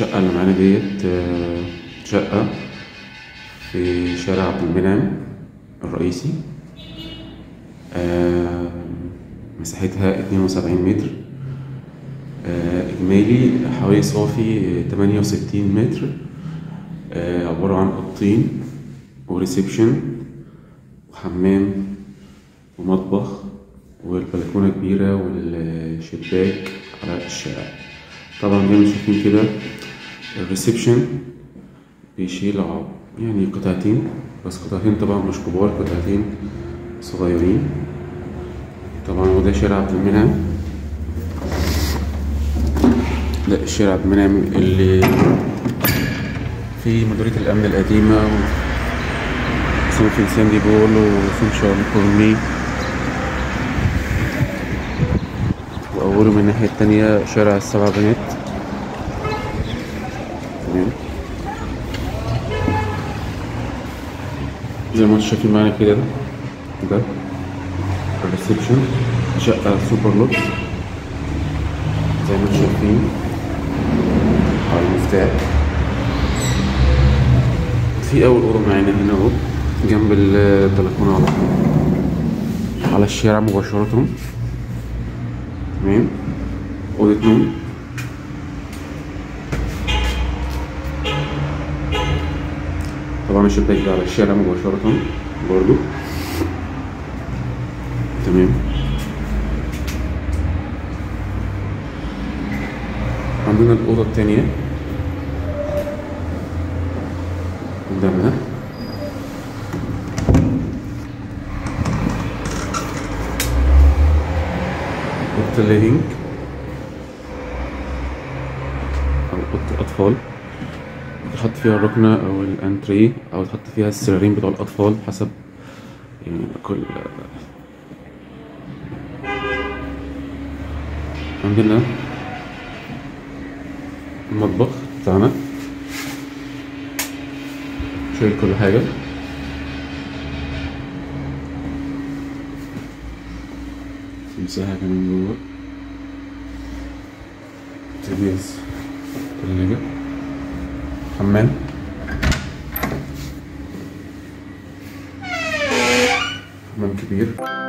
الشقة اللي معانا ديت آه، شقة في شارع عبد المنعم الرئيسي آه، مساحتها اتنين وسبعين متر آه، إجمالي حوالي صافي تمانية وستين متر آه، عبارة عن أوضتين وريسبشن وحمام ومطبخ والبلكونة كبيرة والشباك على الشارع طبعا زي ما شايفين كده الريسبشن بيشيل ع- يعني قطعتين بس قطعتين طبعا مش كبار قطعتين صغيرين طبعا وده شارع عبد المنعم ده الشارع عبد المنعم اللي في مديرية الأمن القديمة وسان فينسان دي بول وسان شارل كورمي وأوله من الناحية التانية شارع السبع بنات تمام زي ما انتم شايفين معانا كده ده الريسبشن شقة سوبر لوكس زي ما انتم شايفين على المفتاح في أول أوضة معانا هنا أهو جنب البلكونة على طول على الشارع مباشرة تمام أوضة نوم طبعا الشباك ده على الشارع مباشرة برضو تمام عندنا الأوضة التانية قدامنا أوضة الليفينج أو أوضة الأطفال تحط فيها الركنة أو الأنتريه أو تحط فيها السريرين بتوع الأطفال حسب يعني كل عندنا المطبخ بتاعنا شايل كل حاجة في مساحة كمان جوه تلفزيون تلاجة حمام حمام كبير